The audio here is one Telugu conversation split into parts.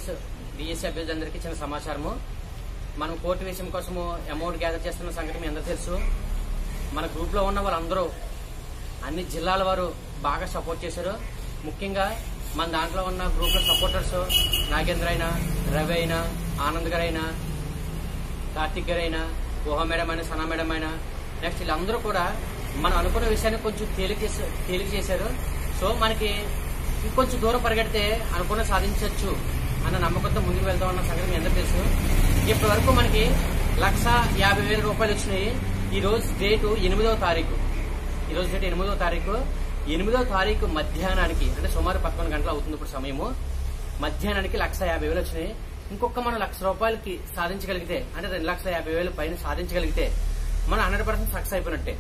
డిఎస్ డిఎస్సీ అభ్యర్థులందరికీ చిన్న సమాచారము మనం కోర్టు విషయం కోసము అమౌంట్ గ్యాదర్ చేస్తున్న సంగతి మీ అందరూ తెలుసు మన గ్రూప్ లో ఉన్న వాళ్ళందరూ అన్ని జిల్లాల వారు బాగా సపోర్ట్ చేశారు ముఖ్యంగా మన దాంట్లో ఉన్న గ్రూప్ లో సపోర్టర్స్ నాగేంద్ర అయినా రవి అయినా ఆనంద్ గారు అయినా కార్తిక్ గారు అయినా ఊహ మేడం అయినా సనా మేడం అయినా నెక్స్ట్ వీళ్ళందరూ కూడా మనం అనుకున్న విషయాన్ని కొంచెం తేలిక చేసా- తేలిక చేశారు సో మనకి ఇంకొంచెం దూరం పరిగెడితే అనుకున్న సాధించవచ్చు అన్న నమ్మకంతో ముందుకు వెళ్తాం అన్న సంగతి మీ అందరూ తెలుసు ఇప్పటి వరకు మనకి లక్ష యాభై వేల రూపాయలు వచ్చినాయి ఈ రోజు డేటు ఎనిమిదవ తారీఖు ఈ రోజు డేట్ ఎనిమిదవ తారీఖు ఎనిమిదవ తారీఖు మధ్యాహ్నానికి అంటే సుమారు పదకొండు గంటలు అవుతుంది ఇప్పుడు సమయము మధ్యాహ్నానికి లక్ష యాభై వేలు వచ్చినాయి ఇంకొక మనం లక్ష రూపాయలకి సాధించగలిగితే అంటే రెండు లక్షల యాభై వేలు పైన సాధించగలిగితే మనం హండ్రెడ్ పర్సెంట్ సక్సెస్ అయిపోయినట్టే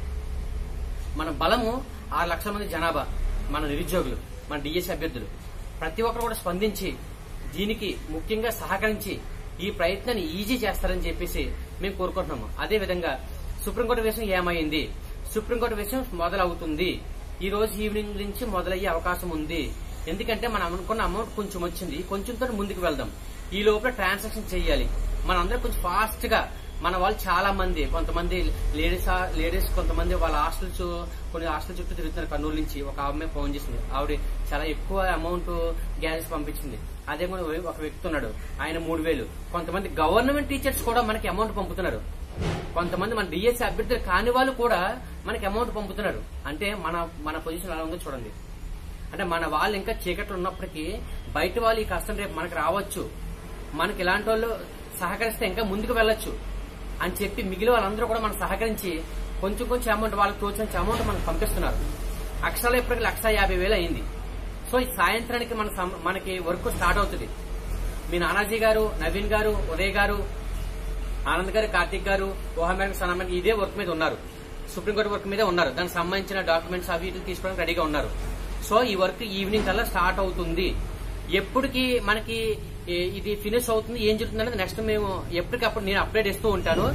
మన బలము ఆరు లక్షల మంది జనాభా మన నిరుద్యోగులు మన డిఎస్సీ అభ్యర్థులు ప్రతి ఒక్కరు కూడా స్పందించి దీనికి ముఖ్యంగా సహకరించి ఈ ప్రయత్నాన్ని ఈజీ చేస్తారని చెప్పేసి మేము కోరుకుంటున్నాము అదే విధంగా సుప్రీంకోర్టు విషయం ఏమైంది సుప్రీంకోర్టు విషయం మొదలవుతుంది ఈ రోజు ఈవినింగ్ నుంచి మొదలయ్యే అవకాశం ఉంది ఎందుకంటే మనం అనుకున్న అమౌంట్ కొంచెం వచ్చింది కొంచెంతో ముందుకు వెళ్దాం ఈ లోపల ట్రాన్సాక్షన్ చేయాలి మనందరం కొంచెం ఫాస్ట్ గా మన వాళ్ళు చాలా మంది కొంతమంది లేడీస్ లేడీస్ కొంతమంది వాళ్ళ హాస్టల్స్ కొన్ని హాస్టల్ చుట్టూ తిరుగుతున్నారు కర్నూలు నుంచి ఒక ఆమె ఫోన్ చేసింది ఆవిడ చాలా ఎక్కువ అమౌంట్ గ్యాస్ పంపించింది అదే కూడా ఒక వ్యక్తి ఉన్నాడు ఆయన మూడు వేలు కొంతమంది గవర్నమెంట్ టీచర్స్ కూడా మనకి అమౌంట్ పంపుతున్నారు కొంతమంది మన డిఎస్సీ అభ్యర్థులు కాని వాళ్ళు కూడా మనకి అమౌంట్ పంపుతున్నారు అంటే మన మన పొజిషన్ ఎలా ఉందో చూడండి అంటే మన వాళ్ళు ఇంకా చీకట్లు ఉన్నప్పటికీ బయట వాళ్ళు ఈ కష్టం రేపు మనకి రావచ్చు మనకి ఇలాంటి వాళ్ళు సహకరిస్తే ఇంకా ముందుకు వెళ్ళొచ్చు అని చెప్పి మిగిలిన వాళ్ళందరూ కూడా మనం సహకరించి కొంచెం కొంచెం అమౌంట్ వాళ్ళకి తోచినంత అమౌంట్ మనకు పంపిస్తున్నారు అక్షరాలు ఇప్పటికి లక్ష యాభై వేలు అయింది సో ఈ సాయంత్రానికి మన సం- మనకి వర్క్ స్టార్ట్ అవుతుంది మీ నానాజీ గారు నవీన్ గారు ఉదయ్ గారు ఆనంద్ గారు కార్తిక్ గారు ఊహమేరకు సనమన్ ఇదే వర్క్ మీద ఉన్నారు సుప్రీంకోర్టు వర్క్ మీద ఉన్నారు దానికి సంబంధించిన డాక్యుమెంట్స్ అవి ఇవి తీసుకోవడానికి రెడీగా ఉన్నారు సో ఈ వర్క్ ఈవినింగ్ కల్లా స్టార్ట్ అవుతుంది ఎప్పటికి మనకి ఏ- ఇది ఫినిష్ అవుతుంది ఏం జరుగుతుంది అనేది నెక్స్ట్ మేము ఎప్పటికప్పుడు నేను అప్డేట్ ఇస్తూ ఉంటాను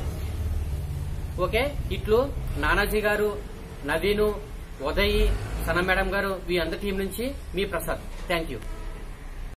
ఓకే ఇట్లు నానాజీ గారు నవీను ఉదయ్ సన మేడం గారు మీ అందరి టీం నుంచి మీ ప్రసాద్ థ్యాంక్ యూ